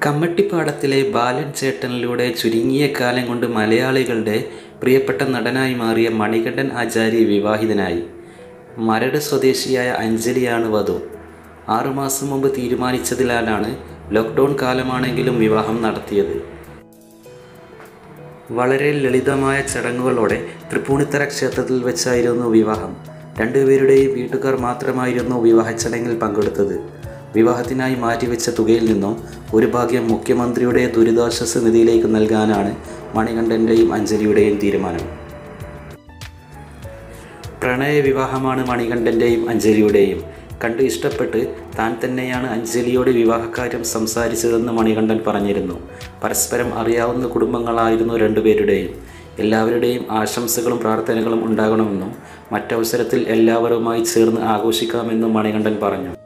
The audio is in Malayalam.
കമ്മട്ടിപ്പാടത്തിലെ ബാലൻ ചേട്ടനിലൂടെ ചുരുങ്ങിയ കാലം കൊണ്ട് മലയാളികളുടെ പ്രിയപ്പെട്ട നടനായി മാറിയ മണികണ്ഠൻ ആചാര്യ വിവാഹിതനായി മരട് സ്വദേശിയായ അഞ്ജലിയാണ് വധു ആറുമാസം മുമ്പ് തീരുമാനിച്ചതിനാലാണ് ലോക്ക്ഡൗൺ കാലമാണെങ്കിലും വിവാഹം നടത്തിയത് വളരെ ലളിതമായ ചടങ്ങുകളോടെ തൃപ്പൂണിത്തറ ക്ഷേത്രത്തിൽ വെച്ചായിരുന്നു വിവാഹം രണ്ടുപേരുടെയും വീട്ടുകാർ മാത്രമായിരുന്നു വിവാഹ ചടങ്ങിൽ പങ്കെടുത്തത് വിവാഹത്തിനായി മാറ്റിവെച്ച തുകയിൽ നിന്നും ഒരു ഭാഗ്യം മുഖ്യമന്ത്രിയുടെ ദുരിതാശ്വാസ നിധിയിലേക്ക് നൽകാനാണ് മണികണ്ഠൻ്റെയും അഞ്ജലിയുടെയും തീരുമാനം പ്രണയ വിവാഹമാണ് മണികണ്ഠൻ്റെയും അഞ്ജലിയുടെയും കണ്ട് ഇഷ്ടപ്പെട്ട് താൻ തന്നെയാണ് അഞ്ജലിയോട് വിവാഹകാര്യം സംസാരിച്ചതെന്ന് മണികണ്ഠൻ പറഞ്ഞിരുന്നു പരസ്പരം അറിയാവുന്ന കുടുംബങ്ങളായിരുന്നു രണ്ടുപേരുടെയും എല്ലാവരുടെയും ആശംസകളും പ്രാർത്ഥനകളും ഉണ്ടാകണമെന്നും മറ്റവസരത്തിൽ എല്ലാവരുമായി ചേർന്ന് ആഘോഷിക്കാമെന്നും മണികണ്ഠൻ പറഞ്ഞു